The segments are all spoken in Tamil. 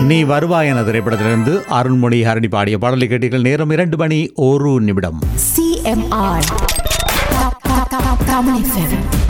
நீ வருவாய் என திரைப்படத்திலிருந்து அருண்மொழி ஹரணி பாடிய பாடலை கேட்டீர்கள் நேரம் இரண்டு மணி ஒரு நிமிடம் CMR. Ka- ka- ka- Kamal FM.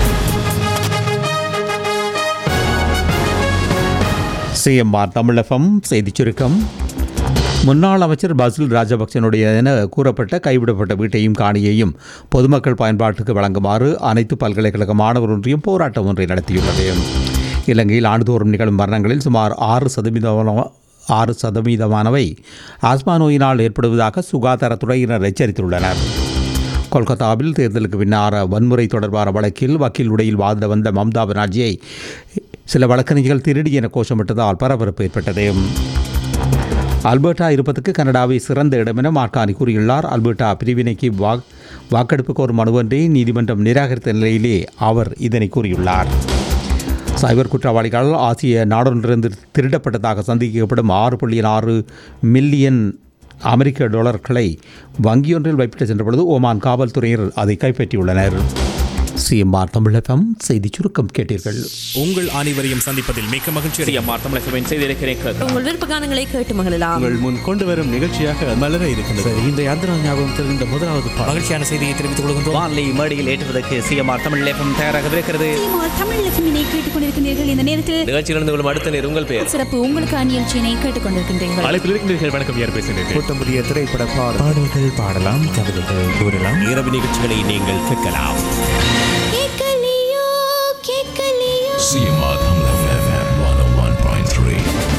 CMR Tamilagam செய்திச் சுருக்கம் முன்னாள் அமைச்சர் பசில் ராஜபக்சனுடைய என கூறப்பட்ட கைவிடப்பட்ட வீட்டையும் காணியையும் பொதுமக்கள் பயன்பாட்டுக்கு வழங்குமாறு அனைத்து பல்கலைக்கழக மாணவர் ஒன்றியம் போராட்டம் ஒன்றை நடத்தியுள்ளது இலங்கையில் ஆண்டுதோறும் நிகழும் மரணங்களில் சுமார் ஆறு சதவீதமான ஆறு சதவீதமானவை ஆஸ்மா நோயினால் ஏற்படுவதாக சுகாதாரத்துறையினர் எச்சரித்துள்ளனர் கொல்கத்தாவில் தேர்தலுக்கு பின்னார வன்முறை தொடர்பான வழக்கில் வக்கீல் உடையில் வாதிட வந்த மம்தா பானர்ஜியை சில வழக்கறிஞர்கள் திருடி என கோஷமிட்டதால் பரபரப்பு ஏற்பட்டது அல்பர்டா இருப்பதற்கு கனடாவை சிறந்த இடம் என மார்கானி கூறியுள்ளார் அல்பர்டா பிரிவினைக்கு வாக் வாக்கெடுப்பு கோரும் மனு ஒன்றை நீதிமன்றம் நிராகரித்த நிலையிலே அவர் இதனை கூறியுள்ளார் சைபர் குற்றவாளிகளால் ஆசிய நாடொன்றிலிருந்து திருடப்பட்டதாக சந்தேகிக்கப்படும் ஆறு புள்ளி ஆறு மில்லியன் அமெரிக்க டாலர்களை வங்கியொன்றில் வைப்பிட்டு சென்ற பொழுது ஓமான் காவல்துறையினர் அதை கைப்பற்றியுள்ளனர் சிஎம்ஆர் தமிழகம் செய்திச் சுருக்கம் கேட்டீர்கள் உங்கள் அனைவரையும் சந்திப்பதில் மிக்க மகிழ்ச்சி சிஎம்ஆர் தமிழகமின் செய்திருக்கிறேன் கேட்க உங்கள் விருப்ப கானங்களை கேட்டு மகிழலாம் உங்கள் முன் கொண்டு வரும் நிகழ்ச்சியாக மலர இருக்கின்றது இந்த யாத்திரா ஞாபகம் தெரிந்த முதலாவது பாடல் மகிழ்ச்சியான செய்தியை தெரிவித்துக் கொள்கின்றோம் வான்லி மேடையில் ஏற்றுவதற்கு சிஎம்ஆர் தமிழ் லேபம் தயாராகவிருக்கிறது தமிழ் எஃப்எம்மினை கேட்டுக்கொண்டிருக்கிறீர்கள் இந்த நேரத்தில் நிகழ்ச்சியிலிருந்து கொள்ளும் அடுத்த நேர் உங்கள் பெயர் சிறப்பு உங்களுக்கு நிகழ்ச்சியினை கேட்டுக்கொண்டிருக்கின்றீர்கள் அழைப்பில் இருக்கின்றீர்கள் வணக்கம் யார் பேசுகிறீர்கள் புத்தம் புதிய திரைப்பட பாடல் பாடல்கள் பாடலாம் கவிதைகள் கூறலாம் இரவு நிகழ்ச்சிகளை நீங்கள் கேட்கலாம் கேட்கலையோ கேட்கலையோ CMR Tamil FM 101.3.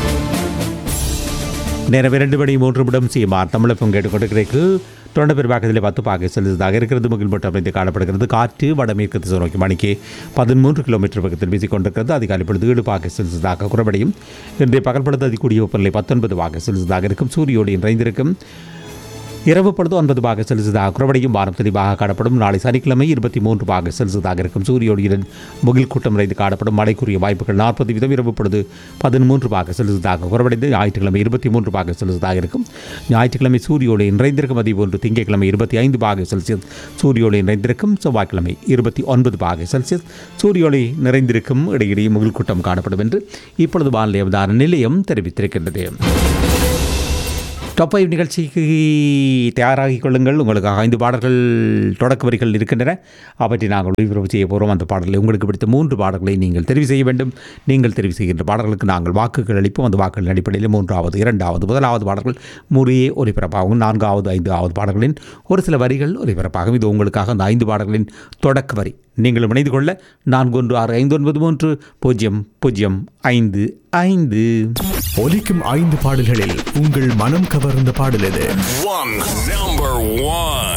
நேரம் இரண்டு மணி மூன்று நிமிடம் சிஎம்ஆர் தமிழகம் கேட்டுக்கொண்டிருக்கிறீர்கள் தொண்ட பெரும்பாக்கத்தில் பத்து பாகை செலுத்ததாக இருக்கிறது முகில் மட்டும் அமைந்து காணப்படுகிறது காற்று வடமேற்கு திசை நோக்கி மணிக்கு பதிமூன்று கிலோமீட்டர் பக்கத்தில் வீசிக்கொண்டிருக்கிறது அதிகாலை பொழுது ஏழு பாகை செலுத்ததாக குறைபடியும் இன்றைய பகல் பொழுது அதிகூடிய வெப்பநிலை பத்தொன்பது பாகை செலுத்ததாக இருக்கும் சூரியோடு நிறைந்திருக்கும் இரவு பொழுது ஒன்பது பாக செல்சியஸாக குறைவடையும் வாரம் தெளிவாக காணப்படும் நாளை சனிக்கிழமை இருபத்தி மூன்று பாக செல்சியஸாக இருக்கும் சூரியோடியுடன் முகில் கூட்டம் நிறைந்து காணப்படும் மழைக்குரிய வாய்ப்புகள் நாற்பது வீதம் இரவு பொழுது பதிமூன்று பாக செல்சியஸாக குறைவடைந்து ஞாயிற்றுக்கிழமை இருபத்தி மூன்று பாக செல்சியஸாக இருக்கும் ஞாயிற்றுக்கிழமை சூரியோடு நிறைந்திருக்கும் அதே போன்று திங்கட்கிழமை இருபத்தி ஐந்து பாக செல்சியஸ் சூரியோடு நிறைந்திருக்கும் செவ்வாய்க்கிழமை இருபத்தி ஒன்பது பாக செல்சியஸ் சூரியோடு நிறைந்திருக்கும் இடையிடையே முகில் கூட்டம் காணப்படும் என்று இப்பொழுது வானிலை அவதார நிலையம் தெரிவித்திருக்கின்றது டாப் ஃபைவ் நிகழ்ச்சிக்கு தயாராகிக் கொள்ளுங்கள் உங்களுக்காக ஐந்து பாடல்கள் தொடக்க வரிகள் இருக்கின்றன அவற்றை நாங்கள் ஒளிபரப்பு செய்ய போகிறோம் அந்த பாடல்களை உங்களுக்கு பிடித்த மூன்று பாடல்களை நீங்கள் தெரிவு செய்ய வேண்டும் நீங்கள் தெரிவு செய்கின்ற பாடல்களுக்கு நாங்கள் வாக்குகள் அளிப்போம் அந்த வாக்குகளின் அடிப்படையில் மூன்றாவது இரண்டாவது முதலாவது பாடல்கள் முறையே ஒலிபரப்பாகும் நான்காவது ஐந்தாவது பாடல்களின் ஒரு சில வரிகள் ஒலிபரப்பாகும் இது உங்களுக்காக அந்த ஐந்து பாடல்களின் தொடக்க வரி நீங்களும் இணைந்து கொள்ள நான்கு ஒன்று ஆறு ஐந்து ஒன்பது மூன்று பூஜ்ஜியம் பூஜ்ஜியம் ஐந்து ஐந்து ஒலிக்கும் ஐந்து பாடல்களில் உங்கள் மனம் கவர்ந்த பாடல் எது One number one.